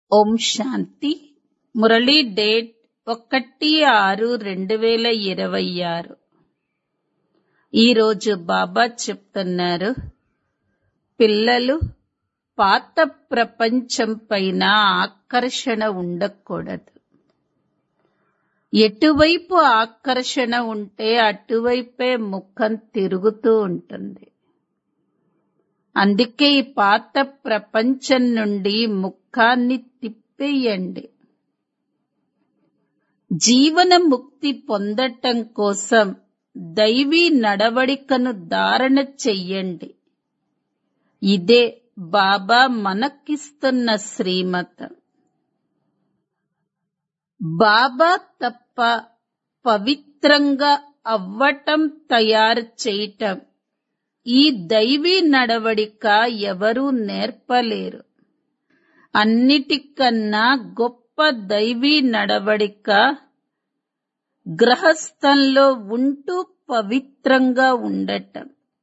ఓం శాంతి Murali date ఒకటి ఆరు రెండు వేల ఇరవై ఆరు ఈరోజు బాబా చెప్తున్నారు పిల్లలు పాత ప్రపంచం పైన ఆకర్షణ ఉండకూడదు ఎటువైపు ఆకర్షణ ఉంటే అటువైపే ముఖం తిరుగుతూ ఉంటుంది అందుకే ఈ పాత ప్రపంచం నుండి ముఖాన్ని తిప్పేయండి జీవన ముక్తి పొందటం కోసం దైవీ నడవడికను ధారణ చెయ్యండి ఇదే బాబా మనకిస్తున్న శ్రీమతం బాబా తప్ప పవిత్రంగా అవ్వటం తయారు చేయటం ఈ దైవీ నడవడిక ఎవరూ నేర్పలేరు అన్నిటికన్నా గొప్ప దైవీ నడవడిక గ్రహస్థంలో ఉంటూ పవిత్రంగా ఉండటం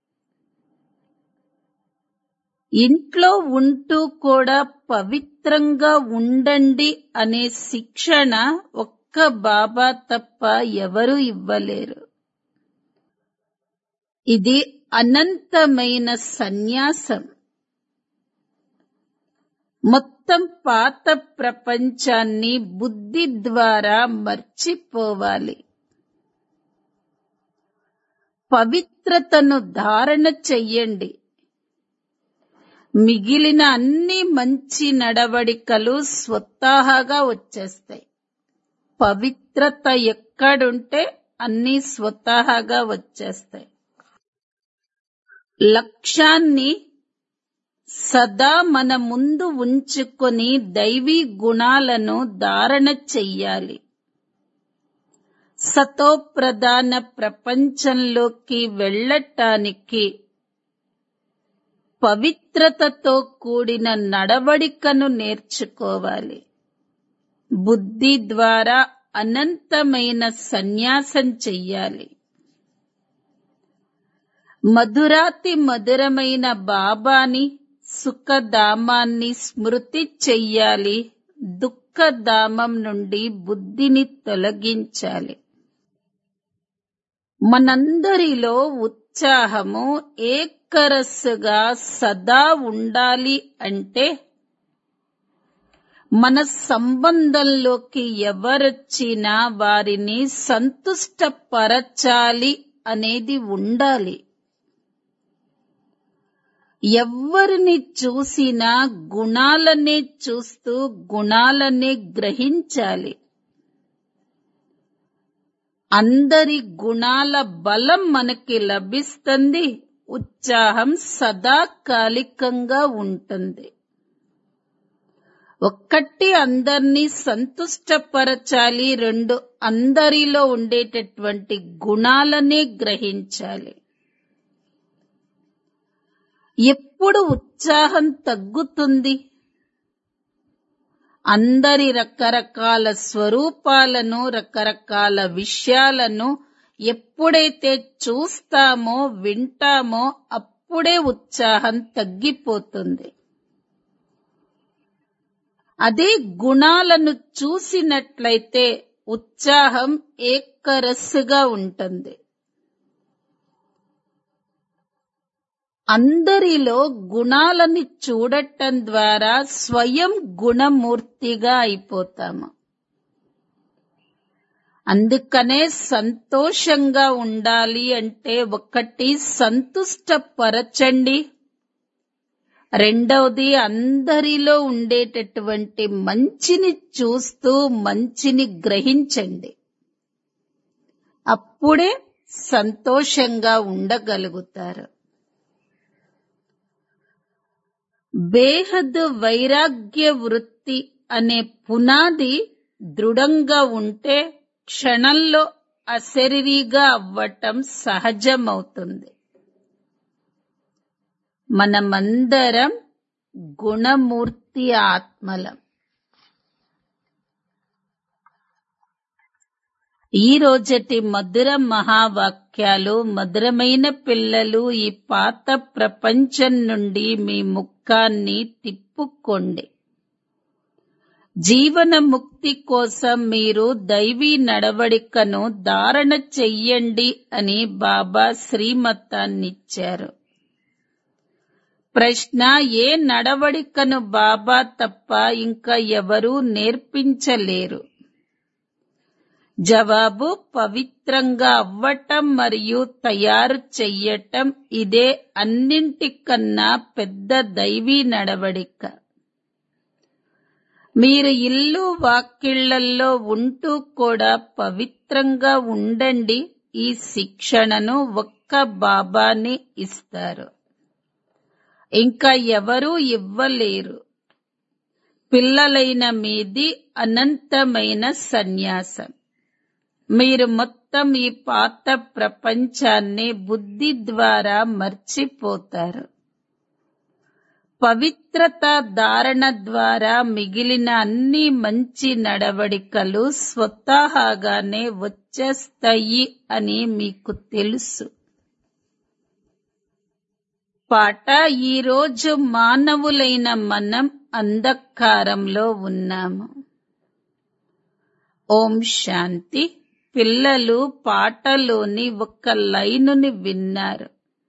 ఇంట్లో ఉంటూ కూడా పవిత్రంగా ఉండండి అనే శిక్షణ ఒక్క బాబా తప్ప ఎవరూ ఇవ్వలేరు ఇది అనంతమైన సన్యాసం మొత్తం పాత ప్రపంచాన్ని బుద్ధి ద్వారా మర్చిపోవాలి పవిత్రతను ధారణ చెయ్యండి మిగిలిన అన్ని మంచి నడవడికలు స్వతహాగా వచ్చేస్తాయి పవిత్రత ఎక్కడుంటే అన్ని స్వతహాగా వచ్చేస్తాయి లక్ష్యాన్ని సదా మన ముందు ఉంచుకొని దైవీ గుణాలను ధారణ చెయ్యాలి సతో ప్రధాన ప్రపంచంలోకి వెళ్ళటానికి పవిత్రతతో కూడిన నడవడికను నేర్చుకోవాలి బుద్ధి ద్వారా అనంతమైన సన్యాసం చెయ్యాలి మధురాతి మధురమైన బాబాని సుఖధామాన్ని స్మృతి చెయ్యాలి దుఃఖధామం నుండి బుద్ధిని తొలగించాలి మనందరిలో ఉత్సాహము ఏకరస్సుగా సదా ఉండాలి అంటే మన సంబంధంలోకి ఎవరొచ్చినా వారిని సంతుష్టపరచాలి అనేది ఉండాలి ఎవ్వరిని చూసినా గుణాలనే చూస్తూ గుణాలనే గ్రహించాలి అందరి గుణాల బలం మనకి లభిస్తుంది ఉత్సాహం సదాకాలికంగా ఉంటుంది ఒక్కటి అందరినీ సంతుష్టపరచాలి రెండు అందరిలో ఉండేటటువంటి గుణాలనే గ్రహించాలి ఎప్పుడు ఉత్సాహం తగ్గుతుంది అందరి రకరకాల స్వరూపాలను రకరకాల విషయాలను ఎప్పుడైతే చూస్తామో వింటామో అప్పుడే ఉత్సాహం తగ్గిపోతుంది అదే గుణాలను చూసినట్లయితే ఉత్సాహం ఏకరస్సుగా ఉంటుంది అందరిలో గుణాలని చూడటం ద్వారా స్వయం గుణమూర్తిగా అయిపోతాము అందుకనే సంతోషంగా ఉండాలి అంటే ఒకటి సంతుష్టపరచండి రెండవది అందరిలో ఉండేటటువంటి మంచిని చూస్తూ మంచిని గ్రహించండి అప్పుడే సంతోషంగా ఉండగలుగుతారు బేహద్ వైరాగ్య వృత్తి అనే పునాది దృఢంగా ఉంటే క్షణంలో అశరీరిగా అవ్వటం సహజమవుతుంది మనమందరం గుణమూర్తి ఆత్మలం ఈ రోజటి మధుర మహావాక్యాలు మధురమైన పిల్లలు ఈ పాత ప్రపంచం నుండి మీ ముఖాన్ని తిప్పుకోండి జీవన ముక్తి కోసం మీరు దైవీ నడవడికను ధారణ చెయ్యండి అని బాబా శ్రీమతాన్నిచ్చారు ప్రశ్న ఏ నడవడికను బాబా తప్ప ఇంకా ఎవరూ నేర్పించలేరు జవాబు పవిత్రంగా అవ్వటం మరియు తయారు చెయ్యటం ఇదే అన్నింటికన్నా పెద్ద దైవీ నడవడిక మీరు ఇల్లు వాకిళ్లల్లో ఉంటూ కూడా పవిత్రంగా ఉండండి ఈ శిక్షణను ఒక్క బాబానే ఇస్తారు ఇంకా ఎవరూ ఇవ్వలేరు పిల్లలైన మీది అనంతమైన సన్యాసం మీరు మొత్తం ఈ పాత ప్రపంచాన్ని బుద్ధి ద్వారా మర్చిపోతారు పవిత్రత ధారణ ద్వారా మిగిలిన అన్ని మంచి నడవడికలు స్వతహాగానే వచ్చేస్తాయి అని మీకు తెలుసు పాట ఈరోజు మానవులైన మనం అంధకారంలో ఉన్నాము ఓం శాంతి పిల్లలు పాటలోని ఒక లైనుని విన్నారు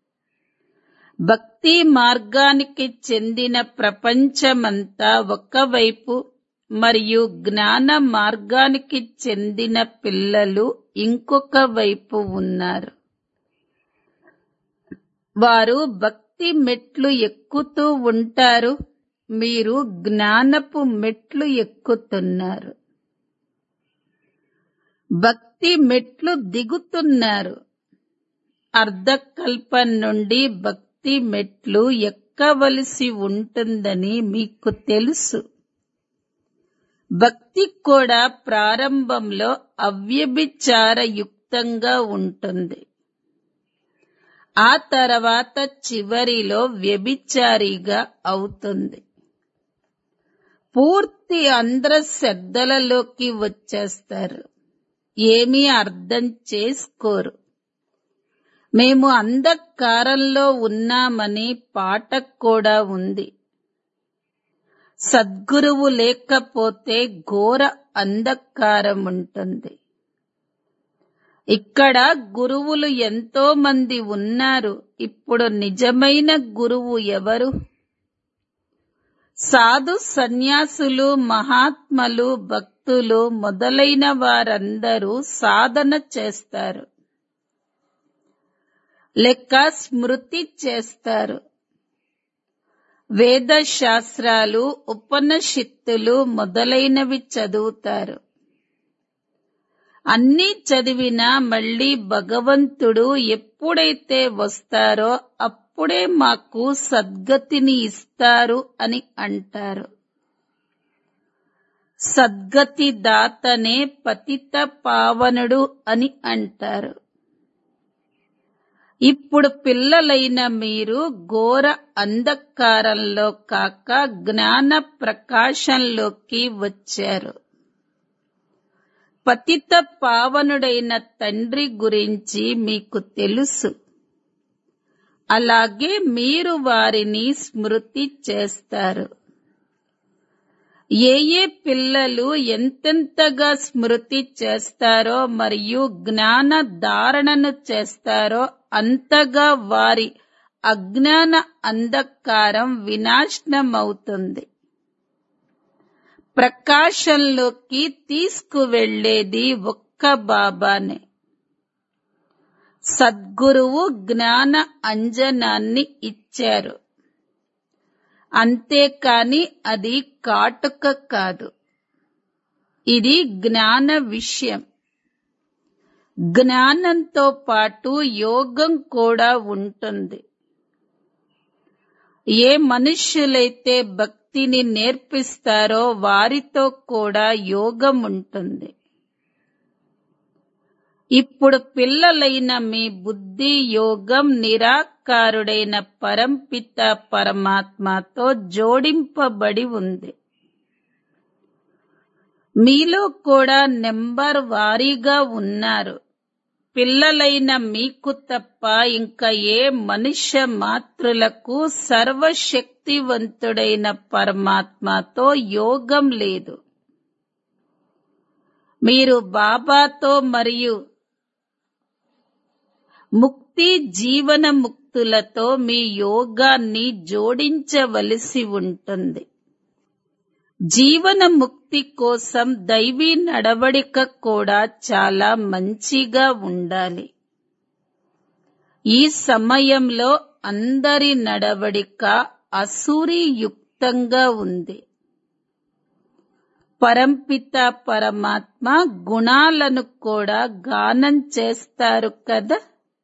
భక్తి మార్గానికి చెందిన ప్రపంచమంతా ఒకవైపు మరియు జ్ఞాన మార్గానికి చెందిన పిల్లలు ఇంకొక వైపు ఉన్నారు వారు భక్తి మెట్లు ఎక్కుతూ ఉంటారు మీరు జ్ఞానపు మెట్లు ఎక్కుతున్నారు భక్తి మెట్లు దిగుతున్నారు అర్ధకల్పం నుండి భక్తి మెట్లు ఎక్కవలసి ఉంటుందని మీకు తెలుసు భక్తి కూడా ప్రారంభంలో అవ్యభిచారయుక్తంగా ఉంటుంది ఆ తర్వాత చివరిలో వ్యభిచారిగా అవుతుంది పూర్తి అంధ్ర శ్రద్ధలలోకి వచ్చేస్తారు ఏమీ అర్థం చేసుకోరు మేము అంధకారంలో ఉన్నామని పాట కూడా ఉంది సద్గురువు లేకపోతే ఘోర అంధకారం ఉంటుంది ఇక్కడ గురువులు ఎంతో మంది ఉన్నారు ఇప్పుడు నిజమైన గురువు ఎవరు సాధు సన్యాసులు మహాత్మలు భక్తులు మొదలైన వారందరూ సాధన చేస్తారు లెక్క స్మృతి చేస్తారు వేద శాస్త్రాలు ఉపనిషత్తులు మొదలైనవి చదువుతారు అన్నీ చదివినా మళ్ళీ భగవంతుడు ఎప్పుడైతే వస్తారో అప్పుడే మాకు సద్గతిని ఇస్తారు అని అంటారు సద్గతి దాతనే పతిత పావనుడు అని అంటారు ఇప్పుడు పిల్లలైన మీరు ఘోర అంధకారంలో కాక జ్ఞాన ప్రకాశంలోకి వచ్చారు పతిత పావనుడైన తండ్రి గురించి మీకు తెలుసు అలాగే మీరు వారిని స్మృతి చేస్తారు ఏ ఏ పిల్లలు ఎంతెంతగా స్మృతి చేస్తారో మరియు జ్ఞాన ధారణను చేస్తారో అంతగా వారి అజ్ఞాన అంధకారం వినాశనమవుతుంది ప్రకాశంలోకి తీసుకువెళ్లేది ఒక్క బాబానే సద్గురువు జ్ఞాన అంజనాన్ని ఇచ్చారు అంతేకాని అది కాటుక కాదు ఇది జ్ఞాన విషయం జ్ఞానంతో పాటు యోగం కూడా ఉంటుంది ఏ మనుష్యులైతే భక్తిని నేర్పిస్తారో వారితో కూడా యోగం ఉంటుంది ఇప్పుడు పిల్లలైన మీ బుద్ధి యోగం నిరాకారుడైన పరంపిత పరమాత్మతో జోడింపబడి ఉంది మీలో కూడా నెంబర్ వారీగా ఉన్నారు పిల్లలైన మీకు తప్ప ఇంకా ఏ మనుష్య మాతృలకు సర్వశక్తివంతుడైన పరమాత్మతో యోగం లేదు మీరు బాబాతో మరియు ముక్తి జీవన ముక్తులతో మీ యోగాన్ని జోడించవలసి ఉంటుంది జీవన ముక్తి కోసం దైవీ నడవడిక కూడా చాలా మంచిగా ఉండాలి ఈ సమయంలో అందరి నడవడిక అసూరియుక్తంగా ఉంది పరంపిత పరమాత్మ గుణాలను కూడా గానం చేస్తారు కదా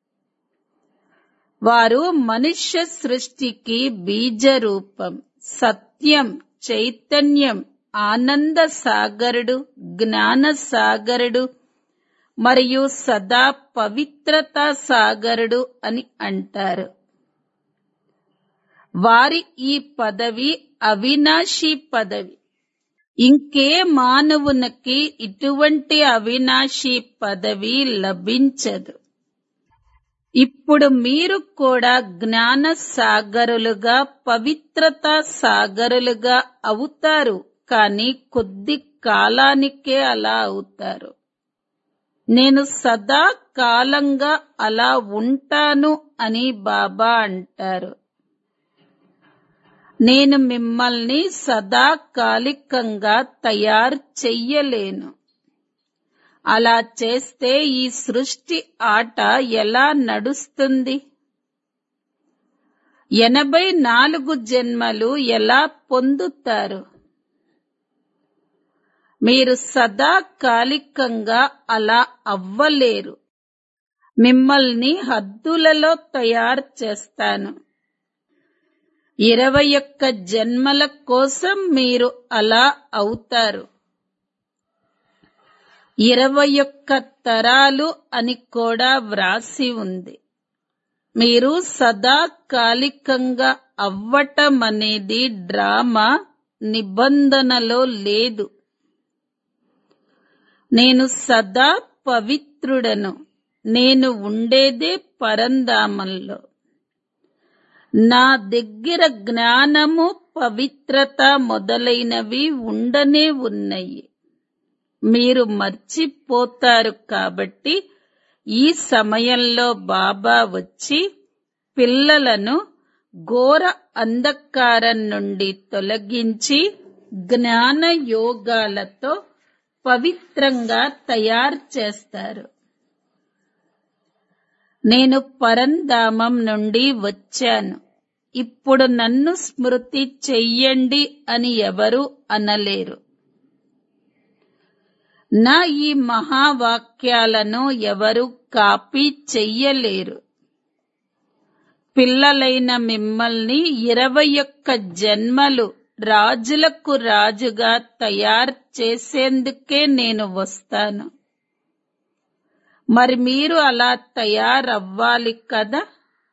వారు మనుష్య సృష్టికి బీజ రూపం సత్యం చైతన్యం ఆనంద సాగరుడు జ్ఞాన సాగరుడు మరియు సదా పవిత్రత సాగరుడు అని అంటారు వారి ఈ పదవి అవినాశి పదవి ఇంకే మానవునికి ఇటువంటి అవినాశి పదవి లభించదు ఇప్పుడు మీరు కూడా జ్ఞాన సాగరులుగా పవిత్రత సాగరులుగా అవుతారు కానీ కొద్ది కాలానికే అలా అవుతారు నేను సదా కాలంగా అలా ఉంటాను అని బాబా అంటారు నేను మిమ్మల్ని సదాకాలికంగా తయారు చెయ్యలేను అలా చేస్తే ఈ సృష్టి ఆట ఎలా నడుస్తుంది ఎనభై నాలుగు జన్మలు ఎలా పొందుతారు మీరు సదాకాలికంగా అలా అవ్వలేరు మిమ్మల్ని హద్దులలో తయారు చేస్తాను ఇరవై ఒక్క జన్మల కోసం మీరు అలా అవుతారు ఇరవై ఒక్క తరాలు అని కూడా వ్రాసి ఉంది మీరు సదాకాలికంగా అవ్వటం అనేది డ్రామా నిబంధనలో లేదు నేను సదా పవిత్రుడను నేను ఉండేదే పరంధామంలో నా దగ్గర జ్ఞానము పవిత్రత మొదలైనవి ఉండనే ఉన్నాయి మీరు మర్చిపోతారు కాబట్టి ఈ సమయంలో బాబా వచ్చి పిల్లలను ఘోర అంధకారం నుండి తొలగించి జ్ఞాన యోగాలతో పవిత్రంగా తయారు చేస్తారు నేను పరంధామం నుండి వచ్చాను ఇప్పుడు నన్ను స్మృతి చెయ్యండి అని ఎవరు అనలేరు నా ఈ మహావాక్యాలను ఎవరు కాపీ చెయ్యలేరు పిల్లలైన మిమ్మల్ని ఇరవై ఒక్క జన్మలు రాజులకు రాజుగా తయారు చేసేందుకే నేను వస్తాను మరి మీరు అలా తయారవ్వాలి కదా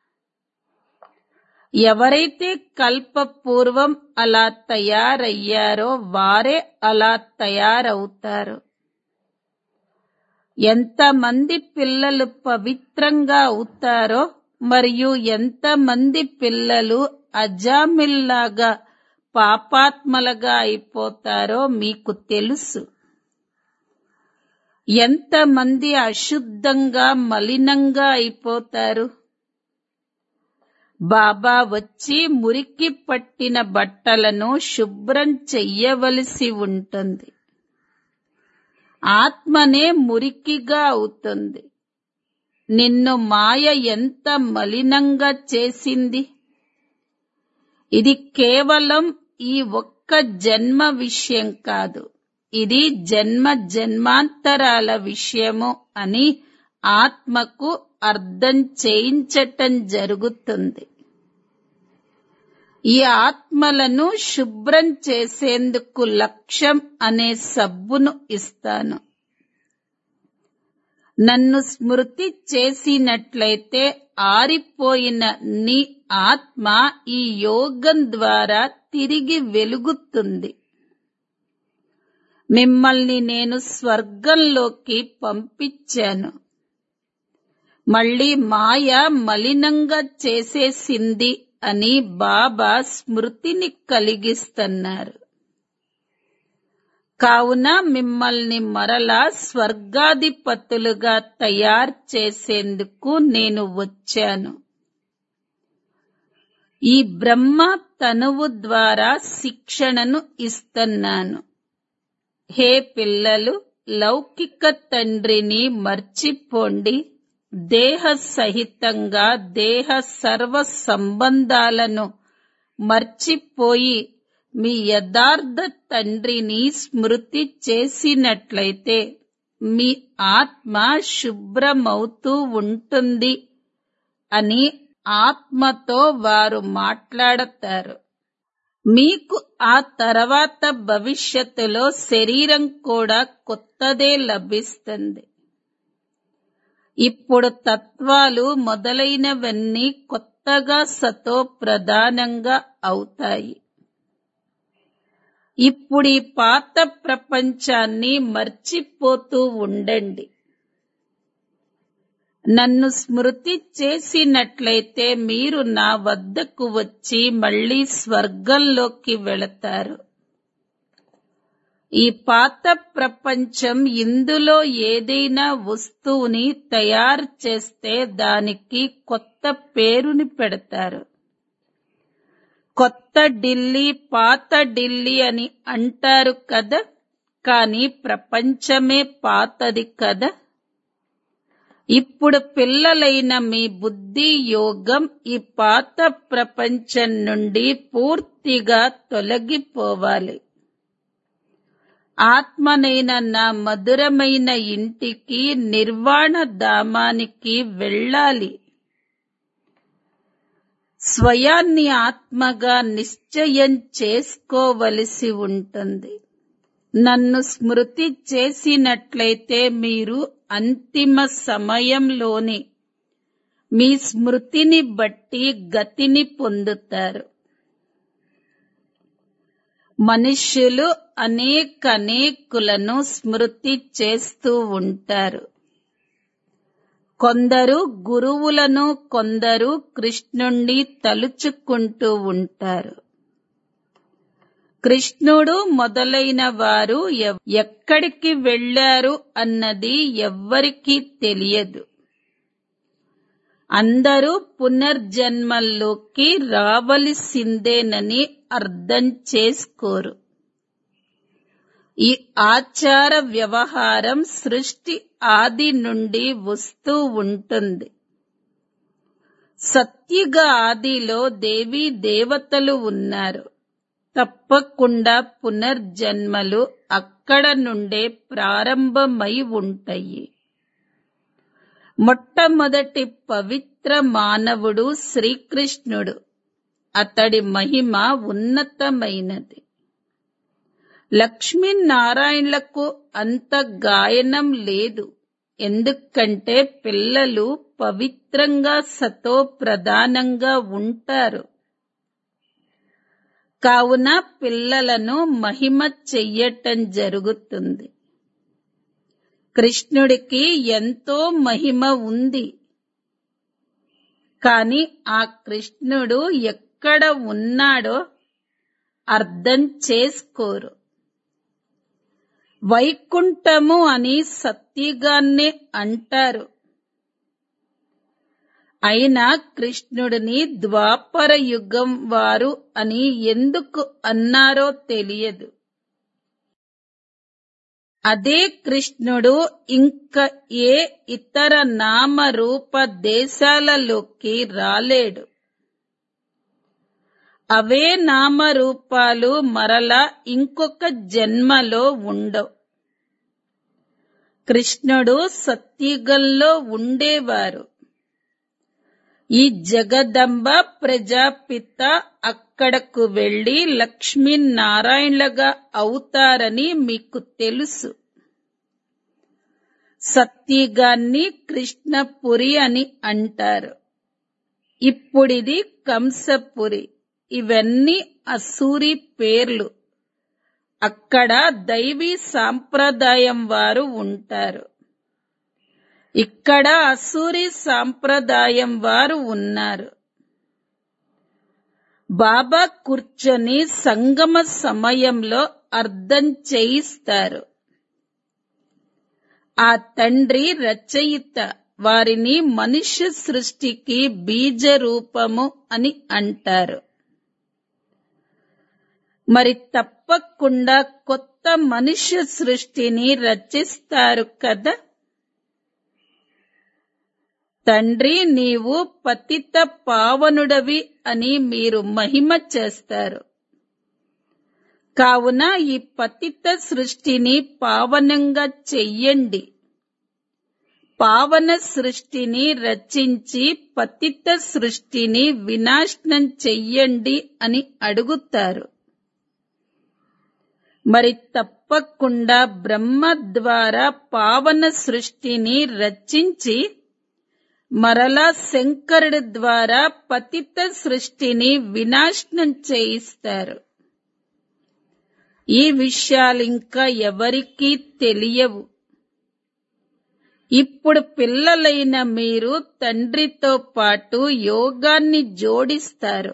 ఎవరైతే కల్పపూర్వం అలా తయారయ్యారో వారే అలా తయారవుతారు ఎంతమంది పిల్లలు పవిత్రంగా అవుతారో మరియు ఎంతమంది పిల్లలు అజామిల్లాగా పాపాత్మలుగా అయిపోతారో మీకు తెలుసు ఎంతమంది అశుద్ధంగా మలినంగా అయిపోతారు బాబా వచ్చి మురికి పట్టిన బట్టలను శుభ్రం చెయ్యవలసి ఉంటుంది ఆత్మనే మురికిగా అవుతుంది నిన్ను మాయ ఎంత మలినంగా చేసింది ఇది కేవలం ఈ ఒక్క జన్మ విషయం కాదు ఇది జన్మ జన్మాంతరాల విషయము అని ఆత్మకు అర్థం చేయించటం జరుగుతుంది ఈ ఆత్మలను శుభ్రం చేసేందుకు లక్ష్యం అనే సబ్బును ఇస్తాను నన్ను స్మృతి చేసినట్లయితే ఆరిపోయిన నీ ఆత్మ ఈ యోగం ద్వారా తిరిగి వెలుగుతుంది మిమ్మల్ని నేను స్వర్గంలోకి పంపించాను మళ్ళీ మాయ మలినంగా చేసేసింది అని బాబా స్మృతిని కలిగిస్తున్నారు కావున మిమ్మల్ని మరలా స్వర్గాధిపతులుగా తయారు చేసేందుకు నేను వచ్చాను ఈ బ్రహ్మ తనువు ద్వారా శిక్షణను ఇస్తున్నాను హే పిల్లలు లౌకిక తండ్రిని మర్చిపోండి దేహ సహితంగా దేహ సర్వ సంబంధాలను మర్చిపోయి మీ యథార్థ తండ్రిని స్మృతి చేసినట్లయితే మీ ఆత్మ శుభ్రమవుతూ ఉంటుంది అని ఆత్మతో వారు మాట్లాడతారు మీకు ఆ తర్వాత భవిష్యత్తులో శరీరం కూడా కొత్తదే లభిస్తుంది ఇప్పుడు తత్వాలు మొదలైనవన్నీ కొత్తగా సతో ప్రధానంగా అవుతాయి ఇప్పుడు ఈ పాత ప్రపంచాన్ని మర్చిపోతూ ఉండండి నన్ను స్మృతి చేసినట్లయితే మీరు నా వద్దకు వచ్చి మళ్ళీ స్వర్గంలోకి వెళతారు ఈ పాత ప్రపంచం ఇందులో ఏదైనా వస్తువుని తయారు చేస్తే దానికి కొత్త పేరుని పెడతారు కొత్త ఢిల్లీ పాత ఢిల్లీ అని అంటారు కదా కానీ ప్రపంచమే పాతది కదా ఇప్పుడు పిల్లలైన మీ బుద్ధి యోగం ఈ పాత ప్రపంచం నుండి పూర్తిగా తొలగిపోవాలి ఆత్మనైన నా మధురమైన ఇంటికి నిర్వాణ ధామానికి వెళ్ళాలి స్వయాన్ని ఆత్మగా నిశ్చయం చేసుకోవలసి ఉంటుంది నన్ను స్మృతి చేసినట్లయితే మీరు అంతిమ సమయంలోనే మీ స్మృతిని బట్టి గతిని పొందుతారు మనుష్యులు అనేకనేకులను స్మృతి చేస్తూ ఉంటారు కొందరు గురువులను కొందరు కృష్ణుణ్ణి తలుచుకుంటూ ఉంటారు కృష్ణుడు మొదలైన వారు ఎవ్- ఎక్కడికి వెళ్ళారు అన్నది ఎవ్వరికీ తెలియదు అందరూ పునర్జన్మల్లోకి రావలసిందేనని అర్థం చేసుకోరు ఈ ఆచార వ్యవహారం సృష్టి ఆది నుండి వస్తూ ఉంటుంది సత్యుగ ఆదిలో దేవీ దేవతలు ఉన్నారు తప్పకుండా పునర్జన్మలు అక్కడ నుండే ప్రారంభమై ఉంటాయి మొట్టమొదటి పవిత్ర మానవుడు శ్రీకృష్ణుడు అతడి మహిమ ఉన్నతమైనది లక్ష్మీనారాయణలకు అంత గాయనం లేదు ఎందుకంటే పిల్లలు పవిత్రంగా సతో ప్రధానంగా ఉంటారు కావున పిల్లలను మహిమ చెయ్యటం జరుగుతుంది కృష్ణుడికి ఎంతో మహిమ ఉంది కాని ఆ కృష్ణుడు ఎక్కడ ఉన్నాడో అర్థం చేసుకోరు వైకుంఠము అని సత్యగాన్నే అంటారు అయినా కృష్ణుడిని ద్వాపర యుగం వారు అని ఎందుకు అన్నారో తెలియదు అదే కృష్ణుడు ఇంక ఏ ఇతర నామరూప దేశాలలోకి రాలేడు అవే నామరూపాలు మరలా ఇంకొక జన్మలో ఉండవు కృష్ణుడు సత్యుగంలో ఉండేవారు ఈ జగదంబ ప్రజాపిత అక్కడకు వెళ్లి లక్ష్మీనారాయణలుగా అవుతారని మీకు తెలుసు సత్యగాన్ని కృష్ణపురి అని అంటారు ఇప్పుడిది కంసపురి ఇవన్నీ అసూరి పేర్లు అక్కడ దైవీ సాంప్రదాయం వారు ఉంటారు ఇక్కడ అసూరి సాంప్రదాయం వారు ఉన్నారు బాబా కూర్చొని సంగమ సమయంలో అర్థం చేయిస్తారు ఆ తండ్రి రచయిత వారిని మనుష్య సృష్టికి బీజ రూపము అని అంటారు మరి తప్పకుండా కొత్త మనుష్య సృష్టిని రచిస్తారు కదా తండ్రి నీవు పతిత పావనుడవి అని మీరు మహిమ చేస్తారు కావున ఈ పతిత సృష్టిని పావనంగా చెయ్యండి పావన సృష్టిని రచించి పతిత సృష్టిని వినాశనం చెయ్యండి అని అడుగుతారు మరి తప్పకుండా బ్రహ్మ ద్వారా పావన సృష్టిని రచించి మరలా శంకరుడి ద్వారా పతిత సృష్టిని వినాశనం చేయిస్తారు ఈ విషయాలింకా ఎవరికీ తెలియవు ఇప్పుడు పిల్లలైన మీరు తండ్రితో పాటు యోగాన్ని జోడిస్తారు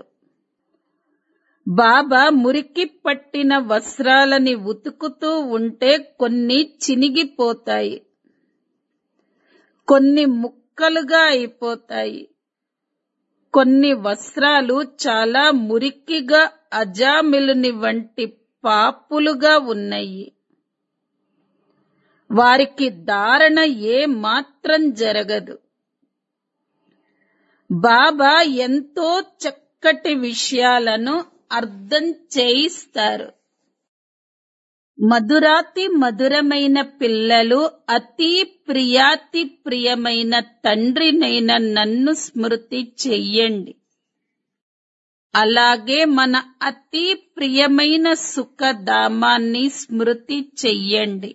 బాబా మురికి పట్టిన వస్త్రాలని ఉతుకుతూ ఉంటే కొన్ని చినిగిపోతాయి కొన్ని ముక్కలుగా అయిపోతాయి కొన్ని వస్త్రాలు చాలా మురికిగా అజామిలుని వంటి పాపులుగా ఉన్నాయి వారికి ధారణ ఏ మాత్రం జరగదు బాబా ఎంతో చక్కటి విషయాలను అర్థం చేయిస్తారు మధురాతి మధురమైన పిల్లలు అతి ప్రియాతి ప్రియమైన తండ్రినైన నన్ను స్మృతి చెయ్యండి అలాగే మన అతి ప్రియమైన సుఖధామాన్ని స్మృతి చెయ్యండి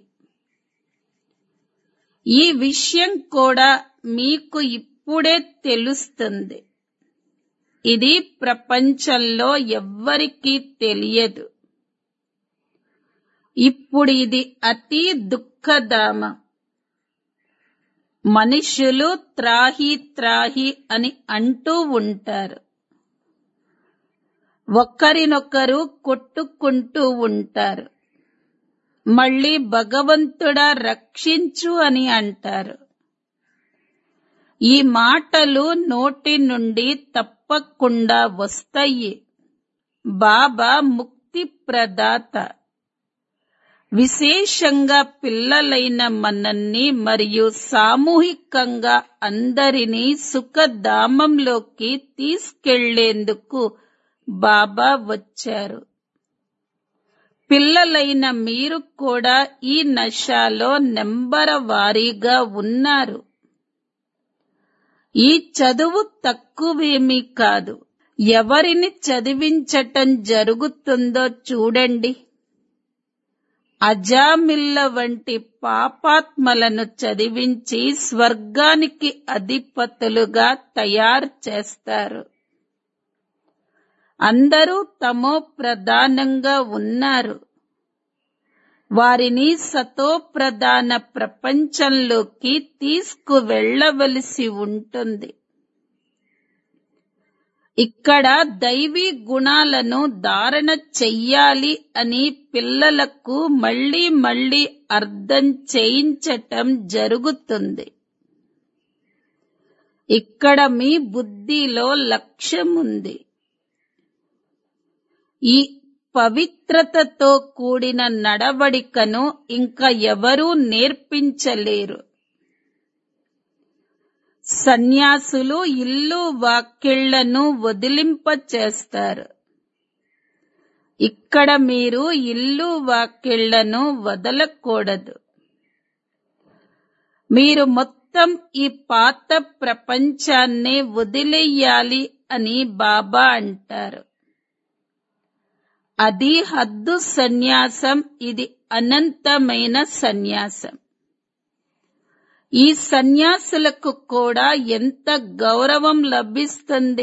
ఈ విషయం కూడా మీకు ఇప్పుడే తెలుస్తుంది ఇది ప్రపంచంలో ఎవ్వరికీ తెలియదు ఇప్పుడు ఇది అతి దుఃఖధామం మనుషులు త్రాహి త్రాహి అని అంటూ ఉంటారు ఒకరినొకరు కొట్టుకుంటూ ఉంటారు మళ్ళీ భగవంతుడా రక్షించు అని అంటారు ఈ మాటలు నోటి నుండి తప్పకుండా వస్తాయి బాబా ముక్తి ప్రదాత విశేషంగా పిల్లలైన మనల్ని మరియు సామూహికంగా అందరినీ సుఖధామంలోకి తీసుకెళ్లేందుకు బాబా వచ్చారు పిల్లలైన మీరు కూడా ఈ నశాలో నెంబర వారీగా ఉన్నారు ఈ చదువు తక్కువేమీ కాదు ఎవరిని చదివించటం జరుగుతుందో చూడండి అజామిల్ల వంటి పాపాత్మలను చదివించి స్వర్గానికి అధిపతులుగా తయారు చేస్తారు అందరూ తమో ప్రధానంగా ఉన్నారు వారిని సతోప్రధాన ప్రపంచంలోకి తీసుకువెళ్లవలసి ఉంటుంది ఇక్కడ దైవీ గుణాలను ధారణ చెయ్యాలి అని పిల్లలకు మళ్ళీ మళ్ళీ అర్థం చేయించటం జరుగుతుంది ఇక్కడ మీ బుద్ధిలో లక్ష్యం ఉంది ఈ పవిత్రతతో కూడిన నడవడికను ఇంకా ఎవరూ నేర్పించలేరు సన్యాసులు ఇల్లు వాక్కిళ్లను వదిలింపచేస్తారు ఇక్కడ మీరు ఇల్లు వాక్కిళ్లను వదలకూడదు మీరు మొత్తం ఈ పాత ప్రపంచాన్నే వదిలేయాలి అని బాబా అంటారు అది హద్దు సన్యాసం ఇది అనంతమైన సన్యాసం ఈ సన్యాసులకు కూడా ఎంత గౌరవం లభిస్తుంది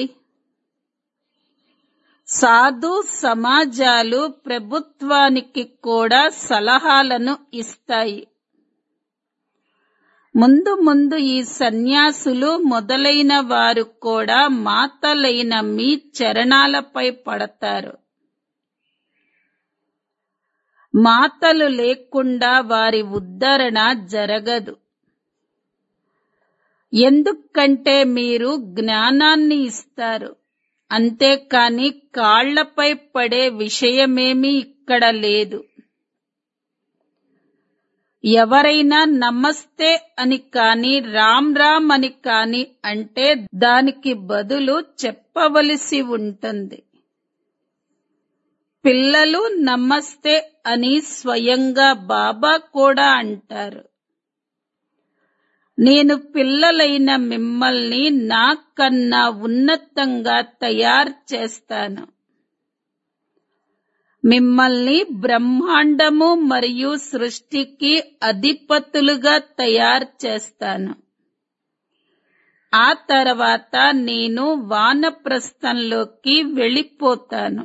సాధు సమాజాలు ప్రభుత్వానికి కూడా సలహాలను ఇస్తాయి ముందు ముందు ఈ సన్యాసులు మొదలైన వారు కూడా మాతలైన మీ చరణాలపై పడతారు మాతలు లేకుండా వారి ఉద్ధరణ జరగదు ఎందుకంటే మీరు జ్ఞానాన్ని ఇస్తారు అంతేకాని కాళ్లపై పడే విషయమేమీ ఇక్కడ లేదు ఎవరైనా నమస్తే అని కాని రామ్ రామ్ అని కాని అంటే దానికి బదులు చెప్పవలసి ఉంటుంది పిల్లలు నమస్తే అని స్వయంగా బాబా కూడా అంటారు నేను పిల్లలైన మిమ్మల్ని నాకన్నా ఉన్నతంగా తయారు చేస్తాను మిమ్మల్ని బ్రహ్మాండము మరియు సృష్టికి అధిపతులుగా తయారు చేస్తాను ఆ తర్వాత నేను వానప్రస్థంలోకి వెళ్ళిపోతాను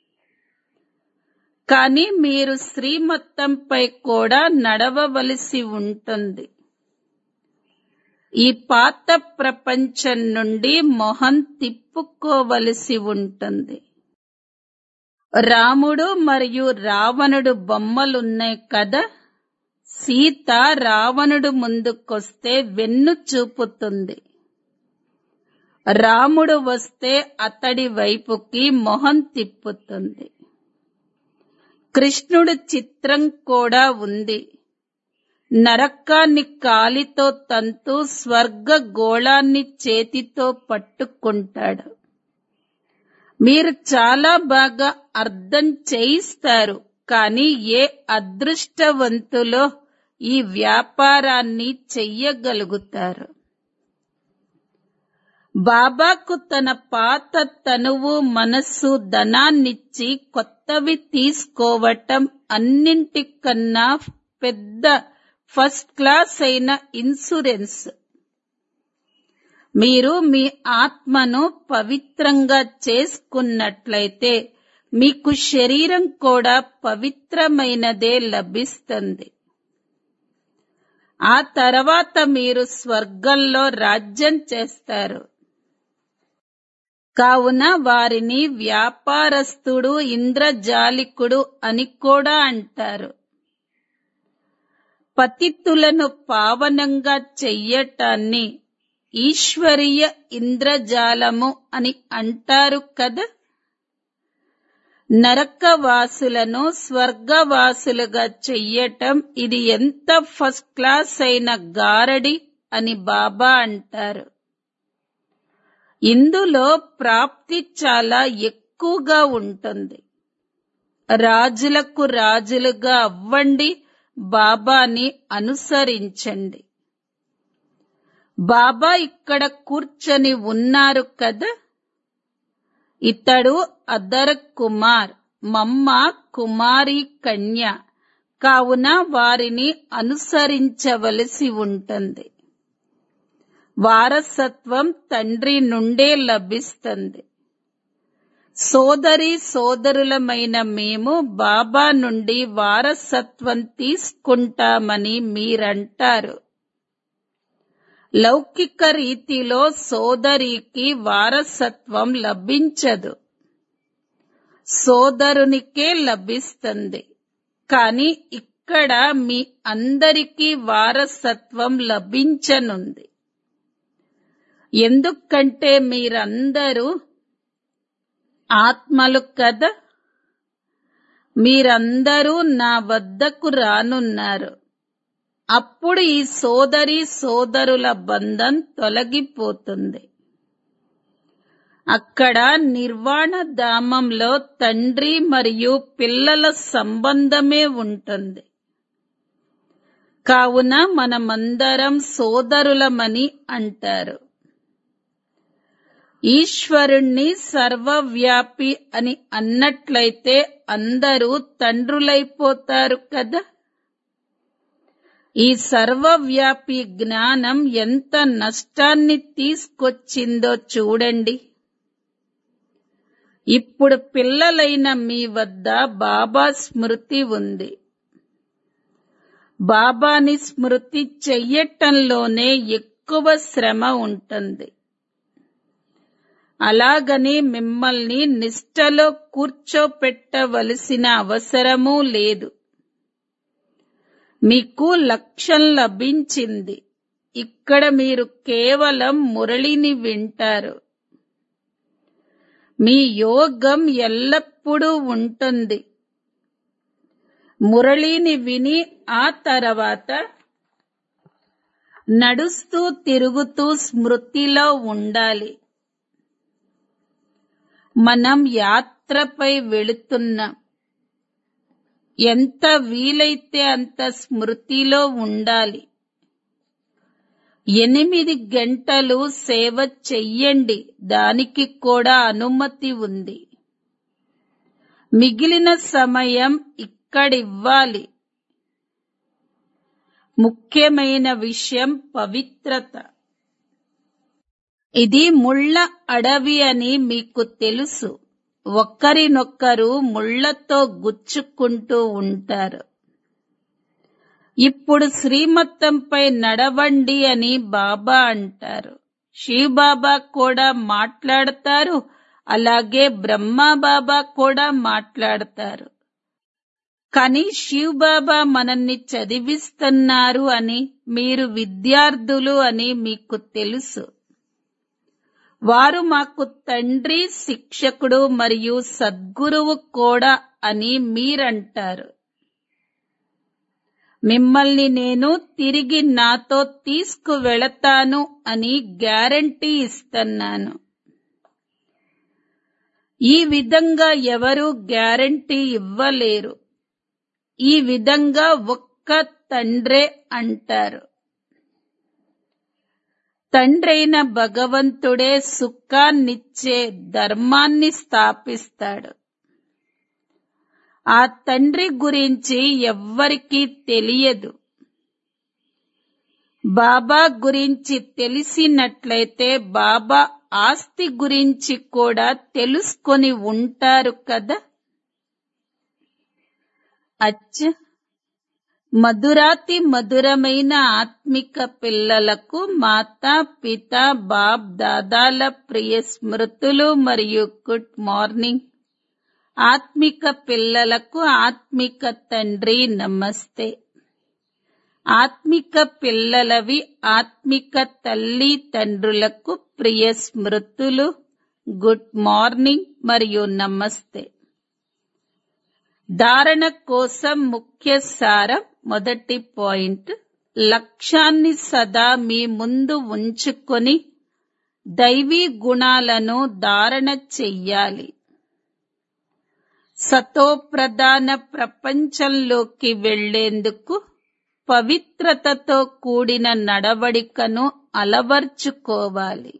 కానీ మీరు శ్రీమత్తంపై కూడా నడవవలసి ఉంటుంది ఈ పాత ప్రపంచం నుండి మొహం తిప్పుకోవలసి ఉంటుంది రాముడు మరియు రావణుడు బొమ్మలున్నాయి కదా సీత రావణుడు ముందుకొస్తే వెన్ను చూపుతుంది రాముడు వస్తే అతడి వైపుకి మొహం తిప్పుతుంది కృష్ణుడు చిత్రం కూడా ఉంది నరకాన్ని కాలితో తంతు స్వర్గ గోళాన్ని చేతితో పట్టుకుంటాడు మీరు చాలా బాగా అర్థం చేయిస్తారు కానీ ఏ అదృష్టవంతులో ఈ వ్యాపారాన్ని చెయ్యగలుగుతారు బాబాకు తన పాత తనువు మనస్సు ధనాన్నిచ్చి కొత్తవి తీసుకోవటం అన్నింటికన్నా పెద్ద ఫస్ట్ క్లాస్ అయిన ఇన్సూరెన్స్ మీరు మీ ఆత్మను పవిత్రంగా చేసుకున్నట్లయితే మీకు శరీరం కూడా పవిత్రమైనదే లభిస్తుంది ఆ తర్వాత మీరు స్వర్గంలో రాజ్యం చేస్తారు కావున వారిని వ్యాపారస్తుడు ఇంద్రజాలికుడు అని కూడా అంటారు పతితులను పావనంగా చెయ్యటాన్ని ఈశ్వరీయ ఇంద్రజాలము అని అంటారు కదా నరకవాసులను స్వర్గవాసులుగా చెయ్యటం ఇది ఎంత ఫస్ట్ క్లాస్ అయిన గారడి అని బాబా అంటారు ఇందులో ప్రాప్తి చాలా ఎక్కువగా ఉంటుంది రాజులకు రాజులుగా అవ్వండి బాబాని అనుసరించండి బాబా ఇక్కడ కూర్చొని ఉన్నారు కదా ఇతడు అదర్ కుమార్ మమ్మ కుమారి కన్య కావున వారిని అనుసరించవలసి ఉంటుంది వారసత్వం తండ్రి నుండే లభిస్తుంది సోదరి సోదరులమైన మేము బాబా నుండి వారసత్వం తీసుకుంటామని మీరంటారు లౌకిక రీతిలో సోదరికి వారసత్వం లభించదు సోదరునికే లభిస్తుంది కాని ఇక్కడ మీ అందరికీ వారసత్వం లభించనుంది ఎందుకంటే మీరందరూ ఆత్మలు కదా మీరందరూ నా వద్దకు రానున్నారు అప్పుడు ఈ సోదరి సోదరుల బంధం తొలగిపోతుంది అక్కడ నిర్వాణ ధామంలో తండ్రి మరియు పిల్లల సంబంధమే ఉంటుంది కావున మనమందరం సోదరులమని అంటారు ఈశ్వరుణ్ణి సర్వవ్యాపి అని అన్నట్లయితే అందరూ తండ్రులైపోతారు కదా ఈ సర్వవ్యాపి జ్ఞానం ఎంత నష్టాన్ని తీసుకొచ్చిందో చూడండి ఇప్పుడు పిల్లలైన మీ వద్ద బాబా స్మృతి ఉంది బాబాని స్మృతి చెయ్యటంలోనే ఎక్కువ శ్రమ ఉంటుంది అలాగని మిమ్మల్ని నిష్టలో కూర్చోపెట్టవలసిన అవసరమూ లేదు మీకు లక్ష్యం లభించింది ఇక్కడ మీరు కేవలం మురళిని వింటారు మీ యోగం ఎల్లప్పుడూ ఉంటుంది మురళిని విని ఆ తర్వాత నడుస్తూ తిరుగుతూ స్మృతిలో ఉండాలి మనం యాత్రపై వెళుతున్నాం ఎంత వీలైతే అంత స్మృతిలో ఉండాలి ఎనిమిది గంటలు సేవ చెయ్యండి దానికి కూడా అనుమతి ఉంది మిగిలిన సమయం ఇక్కడివ్వాలి ముఖ్యమైన విషయం పవిత్రత ఇది ముళ్ళ అడవి అని మీకు తెలుసు ఒకరినొక్కరు ముళ్లతో గుచ్చుకుంటూ ఉంటారు ఇప్పుడు శ్రీమతంపై నడవండి అని బాబా అంటారు శివబాబా కూడా మాట్లాడతారు అలాగే బ్రహ్మబాబా కూడా మాట్లాడతారు కానీ శివబాబా మనల్ని చదివిస్తున్నారు అని మీరు విద్యార్థులు అని మీకు తెలుసు వారు మాకు తండ్రి శిక్షకుడు మరియు సద్గురువు కూడా అని మీరంటారు మిమ్మల్ని నేను తిరిగి నాతో తీసుకువెళతాను అని గ్యారంటీ ఇస్తున్నాను ఈ విధంగా ఎవరు గ్యారంటీ ఇవ్వలేరు ఈ విధంగా ఒక్క తండ్రే అంటారు తండ్రైన భగవంతుడే సుఖాన్నిచ్చే ధర్మాన్ని స్థాపిస్తాడు ఆ తండ్రి గురించి ఎవ్వరికీ తెలియదు బాబా గురించి తెలిసినట్లయితే బాబా ఆస్తి గురించి కూడా తెలుసుకొని ఉంటారు కదా అచ్చ మధురాతి మధురమైన ఆత్మిక పిల్లలకు మాతా పిత బాబ్ దాదాల ప్రియ స్మృతులు మరియు గుడ్ మార్నింగ్ ఆత్మిక పిల్లలకు ఆత్మిక తండ్రి నమస్తే ఆత్మిక పిల్లలవి ఆత్మిక తల్లి తండ్రులకు ప్రియ స్మృతులు గుడ్ మార్నింగ్ మరియు నమస్తే ధారణ కోసం ముఖ్య సారం మొదటి పాయింట్ లక్ష్యాన్ని సదా మీ ముందు ఉంచుకొని దైవీ గుణాలను ధారణ చెయ్యాలి సతోప్రధాన ప్రపంచంలోకి వెళ్లేందుకు పవిత్రతతో కూడిన నడవడికను అలవర్చుకోవాలి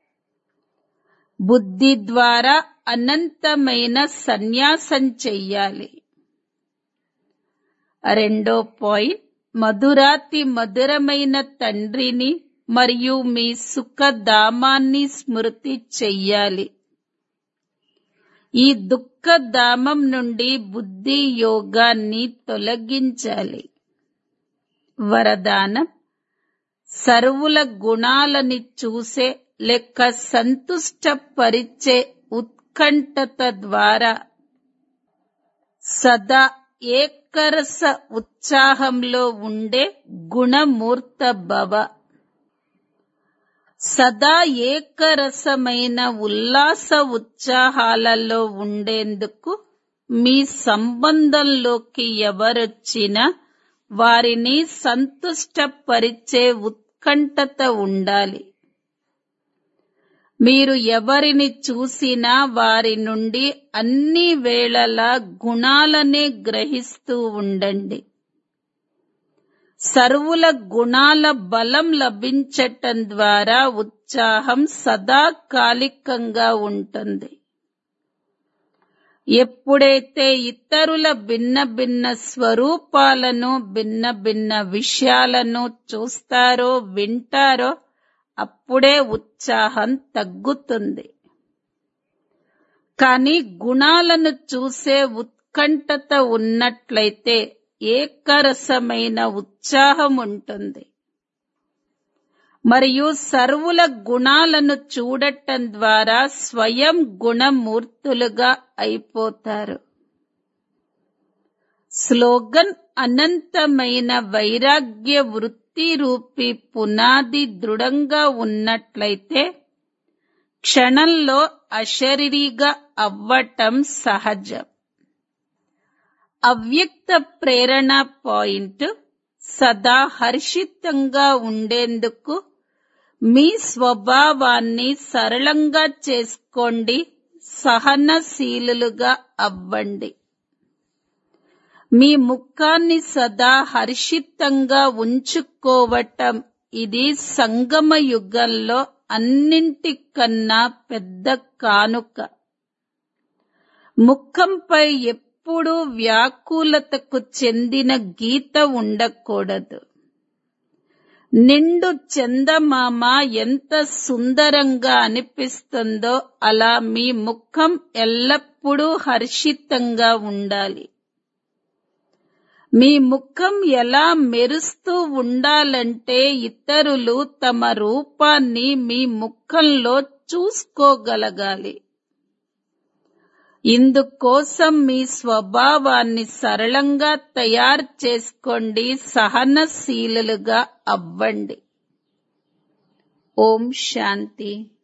బుద్ధి ద్వారా అనంతమైన సన్యాసం చెయ్యాలి రెండో పాయింట్ మధురాతి మధురమైన తండ్రిని మరియు మీ సుఖధామాన్ని స్మృతి చెయ్యాలి ఈ దుఃఖధామం నుండి బుద్ధి యోగాన్ని తొలగించాలి వరదానం సర్వుల గుణాలని చూసే లెక్క సంతుష్టపరిచే ఉత్కంఠత ద్వారా సదా ఏకరస ఉత్సాహంలో ఉండే గుణమూర్త భవ సదా ఏకరసమైన ఉల్లాస ఉత్సాహాలలో ఉండేందుకు మీ సంబంధంలోకి ఎవరొచ్చినా వారిని సంతుష్టపరిచే ఉత్కంఠత ఉండాలి మీరు ఎవరిని చూసినా వారి నుండి అన్ని వేళలా గుణాలనే గ్రహిస్తూ ఉండండి సర్వుల గుణాల బలం లభించటం ద్వారా ఉత్సాహం సదాకాలికంగా ఉంటుంది ఎప్పుడైతే ఇతరుల భిన్న భిన్న స్వరూపాలను భిన్న భిన్న విషయాలను చూస్తారో వింటారో అప్పుడే ఉత్సాహం తగ్గుతుంది కానీ గుణాలను చూసే ఉత్కంఠత ఉన్నట్లయితే ఏకరసమైన ఉత్సాహం ఉంటుంది మరియు సర్వుల గుణాలను చూడటం ద్వారా స్వయం గుణమూర్తులుగా అయిపోతారు స్లోగన్ అనంతమైన వైరాగ్య వృత్తి రూపీ పునాది దృఢంగా ఉన్నట్లయితే క్షణంలో అశరీరిగా అవ్వటం సహజం అవ్యక్త ప్రేరణ పాయింట్ సదా హర్షితంగా ఉండేందుకు మీ స్వభావాన్ని సరళంగా చేసుకోండి సహనశీలులుగా అవ్వండి మీ ముఖాన్ని సదా హర్షితంగా ఉంచుకోవటం ఇది సంగమ యుగంలో అన్నింటికన్నా పెద్ద కానుక ముఖంపై ఎప్పుడూ వ్యాకులతకు చెందిన గీత ఉండకూడదు నిండు చందమామ ఎంత సుందరంగా అనిపిస్తుందో అలా మీ ముఖం ఎల్లప్పుడూ హర్షితంగా ఉండాలి మీ ముఖం ఎలా మెరుస్తూ ఉండాలంటే ఇతరులు తమ రూపాన్ని మీ ముఖంలో చూసుకోగలగాలి ఇందుకోసం మీ స్వభావాన్ని సరళంగా తయారు చేసుకోండి సహనశీలులుగా అవ్వండి ఓం శాంతి